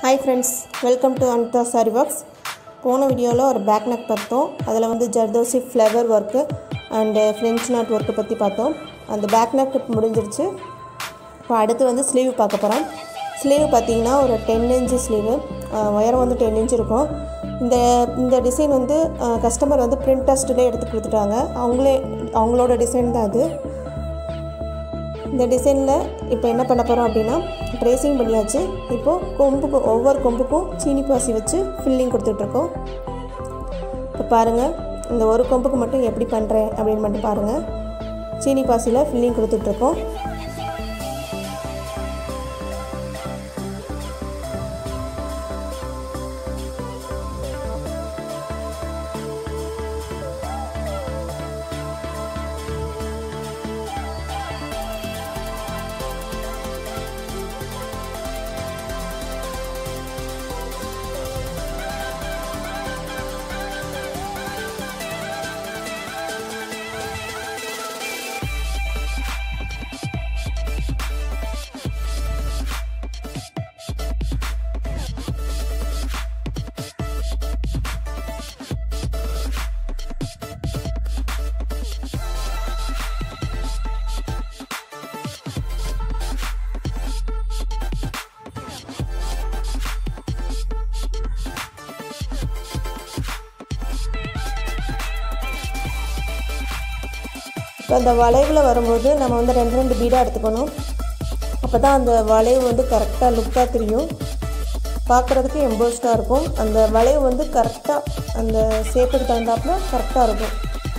hi friends welcome to Anitha saree box போன வீடியோவில் ஒரு பேக் நெக் பார்த்தோம் அதில் வந்து zardosi flower work and French knot work பற்றி பார்த்தோம் அந்த பேக் நெக் முடிஞ்சிருச்சு இப்போ அடுத்து வந்து ஸ்லீவ் பார்க்க போகிறோம் ஸ்லீவ் பார்த்தீங்கன்னா ஒரு டென் இன்ச்சு ஸ்லீவு உயரம் வந்து டென் இன்ச் இருக்கும் இந்த இந்த டிசைன் வந்து கஸ்டமர் வந்து பிரிண்ட் டெஸ்ட்டில் எடுத்து கொடுத்துட்டாங்க அவங்களே அவங்களோட டிசைன் தான் அது இந்த டிசைனில் இப்போ என்ன பண்ண போகிறோம் அப்படின்னா ட்ரேசிங் பண்ணியாச்சு இப்போது கொம்புக்கு ஒவ்வொரு கொம்புக்கும் சீனி பாசி வச்சு ஃபில்லிங் கொடுத்துட்ருக்கோம் இப்போ பாருங்கள் இந்த ஒரு கொம்புக்கு மட்டும் எப்படி பண்ணுறேன் அப்படின்னு மட்டும் பாருங்கள் சீனி பாசியில் ஃபில்லிங் கொடுத்துட்ருக்கோம் இப்போ அந்த வளைவில் வரும்போது நம்ம வந்து ரெண்டு ரெண்டு பீடாக எடுத்துக்கணும் அப்போ தான் அந்த வளைவு வந்து கரெக்டாக லுக்காக தெரியும் பார்க்குறதுக்கு எம்போஸ்டாக இருக்கும் அந்த வளைவு வந்து கரெக்டாக அந்த ஷேப்புக்கு தகுந்தாப்புல கரெக்டாக இருக்கும்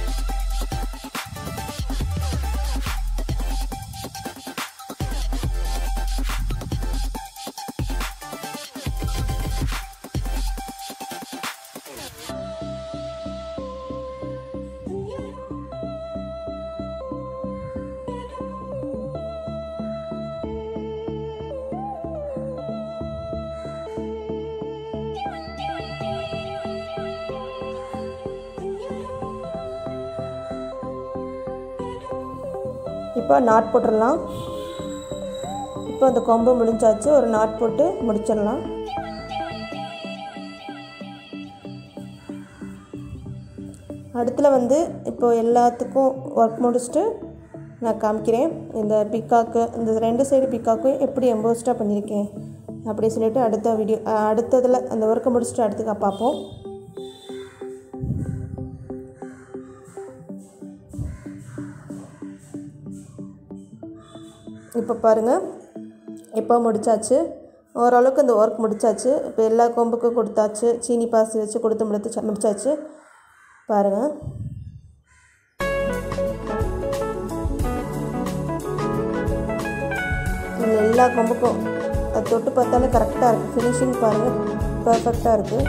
இப்போ நாட் போட்டுடலாம் இப்போ அந்த கொம்பு முடிஞ்சாச்சு ஒரு நாட் போட்டு முடிச்சிடலாம் அடுத்துல வந்து இப்போ எல்லாத்துக்கும் ஒர்க் முடிச்சுட்டு நான் காமிக்கிறேன் இந்த பிக்காக்கு இந்த ரெண்டு சைடு பிக்காக்கும் எப்படி எம்போஸ்டாக பண்ணியிருக்கேன் அப்படி சொல்லிட்டு அடுத்த வீடியோ அடுத்ததில் அந்த ஒர்க்கை முடிச்சுட்டு அடுத்துக்கா பார்ப்போம் இப்போ பாருங்கள் இப்போ முடிச்சாச்சு ஓரளவுக்கு இந்த ஒர்க் முடிச்சாச்சு இப்போ எல்லா கொம்புக்கும் கொடுத்தாச்சு சீனி பாசி வச்சு கொடுத்து முடிச்சு முடிச்சாச்சு பாருங்கள் இந்த எல்லா கொம்புக்கும் அது தொட்டு பார்த்தாலே கரெக்டாக இருக்குது ஃபினிஷிங் பாருங்கள் பர்ஃபெக்டாக இருக்குது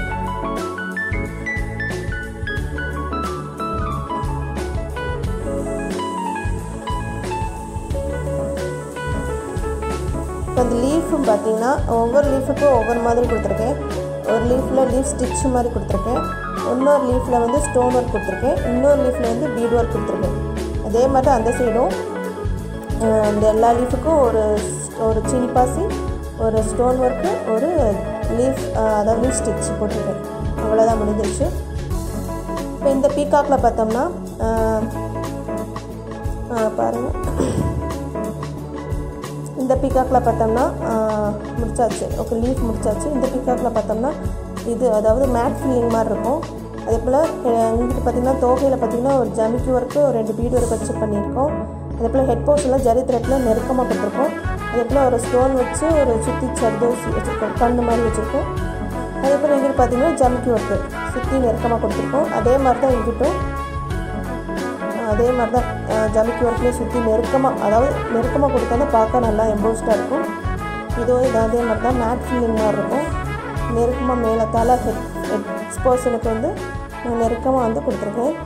இப்போ அந்த லீஃபும் பார்த்தீங்கன்னா ஒவ்வொரு லீஃபுக்கும் ஒவ்வொரு மாதிரி கொடுத்துருக்கேன் ஒரு லீஃபில் லீஃப் ஸ்டிச் மாதிரி கொடுத்துருக்கேன் இன்னொரு லீஃபில் வந்து ஸ்டோன் ஒர்க் கொடுத்துருக்கேன் இன்னொரு லீஃபில் வந்து பீட் ஒர்க் கொடுத்துருக்கேன் அதே மாதிரி அந்த சைடும் இந்த எல்லா லீஃபுக்கும் ஒரு ஒரு சீனி பாசி ஒரு ஸ்டோன் ஒர்க்கு ஒரு லீஃப் அதாவது லீஃப் ஸ்டிச் போட்டிருக்கேன் அவ்வளோதான் முடிஞ்சிருச்சு இப்போ இந்த பீகாக்கில் பார்த்தோம்னா பாருங்கள் இந்த பீக்காக்கில் பார்த்தோம்னா முடிச்சாச்சு ஓகே லீஃப் முடிச்சாச்சு இந்த பீக்காக்கில் பார்த்தோம்னா இது அதாவது மேட் ஃபில்லிங் மாதிரி இருக்கும் அதே போல் இங்கிட்டு பார்த்திங்கன்னா தோகையில் பார்த்திங்கன்னா ஒரு ஜமிக்கி ஒர்க்கு ஒரு ரெண்டு பீடு ஒர்க் வச்சு பண்ணியிருக்கோம் அதே போல் ஹெட் போஸ்டில் ஜரி த்ரெட்டில் நெருக்கமாக கொடுத்துருக்கோம் அதே போல் ஒரு ஸ்டோன் வச்சு ஒரு சுற்றி சர்தோசி வச்சுருக்கோம் கண்ணு மாதிரி வச்சுருக்கோம் அதே போல் இங்கிட்டு பார்த்திங்கன்னா ஜமிக்கி ஒர்க்கு சுற்றி நெருக்கமாக கொடுத்துருக்கோம் அதே மாதிரி தான் இங்கிட்டும் அதே மாதிரி தான் ஜமிக்கி ஒர்க்லேயே சுற்றி நெருக்கமாக அதாவது நெருக்கமாக கொடுத்தா தான் பார்க்க நல்லா எம்போஸ்டாக இருக்கும் இதுவும் இது அதே மாதிரி தான் மேட் ஃபீலிங் மாதிரி இருக்கும் நெருக்கமாக மேலே தலை ஹெட் ஹெட் ஸ்போர்ட்ஸனுக்கு வந்து நான் நெருக்கமாக வந்து கொடுத்துருக்கேன்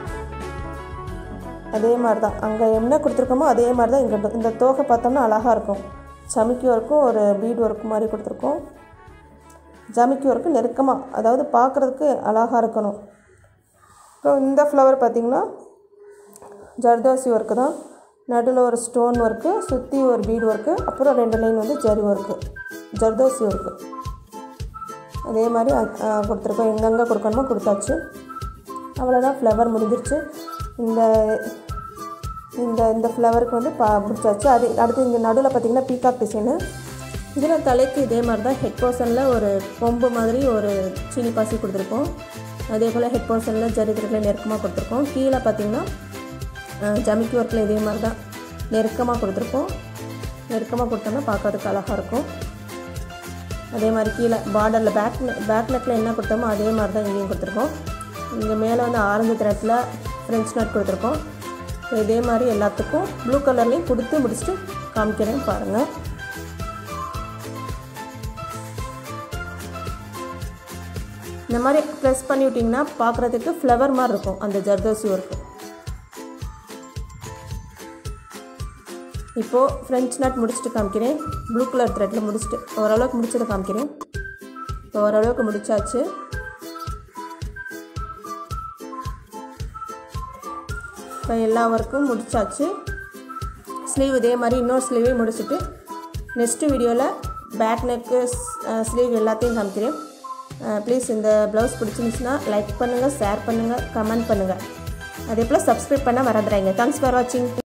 அதே மாதிரி தான் அங்கே என்ன கொடுத்துருக்கோமோ அதே மாதிரி தான் இங்கே இந்த தோகை பார்த்தோம்னா அழகாக இருக்கும் ஜமிக்கி ஒர்க்கும் ஒரு பீட் ஒர்க் மாதிரி கொடுத்துருக்கோம் ஜமிக்கி ஒர்க்கு நெருக்கமாக அதாவது பார்க்குறதுக்கு அழகாக இருக்கணும் அப்புறம் இந்த ஃப்ளவர் பார்த்திங்கன்னா ஜர்தோசி ஒர்க்கு தான் நடுவில் ஒரு ஸ்டோன் ஒர்க்கு சுற்றி ஒரு பீட் ஒர்க்கு அப்புறம் ரெண்டு லைன் வந்து ஜரி ஒர்க்கு ஜர்தோசி ஒர்க்கு அதே மாதிரி அஹ், கொடுத்துருக்கோம் எங்கெங்கே கொடுக்கணுமோ கொடுத்தாச்சு அவ்வளோதான் ஃப்ளவர் முடிஞ்சிருச்சு இந்த இந்த இந்த ஃப்ளவருக்கு வந்து பா முடிச்சாச்சு அது அடுத்து இங்கே நடுவில் பார்த்தீங்கன்னா பீகாக் டிசைனு இதில் தலைக்கு இதே மாதிரி தான் ஹெட் போர்ஷனில் ஒரு கொம்பு மாதிரி ஒரு சீனி பாசி கொடுத்துருக்கோம் அதே போல் ஹெட் போர்ஷனில் ஜரித்திரத்தில் நெருக்கமாக கொடுத்துருக்கோம் கீழே பார்த்தீங்கன்னா அஹ், ஜமிக்கி ஒர்க்கில் இதே மாதிரி தான் நெருக்கமாக கொடுத்துருக்கோம் நெருக்கமாக கொடுத்தோம்னா பார்க்கறதுக்கு அழகாக இருக்கும் அதே மாதிரி கீழே பார்டரில் பேக் பேக் நெக்கில் என்ன கொடுத்தோமோ அதே மாதிரி தான் இங்கேயும் கொடுத்துருக்கோம் இங்கே மேலே வந்து ஆரஞ்சு த்ரெட்டில் ஃப்ரெஞ்ச் நட் கொடுத்துருக்கோம் இதே மாதிரி எல்லாத்துக்கும் ப்ளூ கலர்லேயும் கொடுத்து முடிச்சுட்டு காமிக்கிறேன் பாருங்கள் இந்த மாதிரி ப்ரெஸ் பண்ணி விட்டிங்கன்னா பார்க்குறதுக்கு ஃப்ளவர் மாதிரி இருக்கும் அந்த ஜர்தோசி ஒர்க்கு இப்போது ஃப்ரெஞ்ச் நட் முடிச்சுட்டு காமிக்கிறேன் ப்ளூ கலர் த்ரெட்டில் முடிச்சுட்டு ஓரளவுக்கு முடிச்சதை காமிக்கிறேன் இப்போ ஓரளவுக்கு முடிச்சாச்சு இப்போ எல்லா ஒர்க்கும் முடிச்சாச்சு ஸ்லீவ் இதே மாதிரி இன்னொரு ஸ்லீவையும் முடிச்சுட்டு நெக்ஸ்ட்டு வீடியோவில் பேக் நெக்கு ஸ்லீவ் எல்லாத்தையும் காமிக்கிறேன் ப்ளீஸ் இந்த ப்ளவுஸ் பிடிச்சிருந்துச்சுன்னா லைக் பண்ணுங்கள் ஷேர் பண்ணுங்கள் கமெண்ட் பண்ணுங்கள் அதே போல் சப்ஸ்கிரைப் பண்ண மறந்துடாங்க தேங்க்ஸ் ஃபார் வாட்சிங்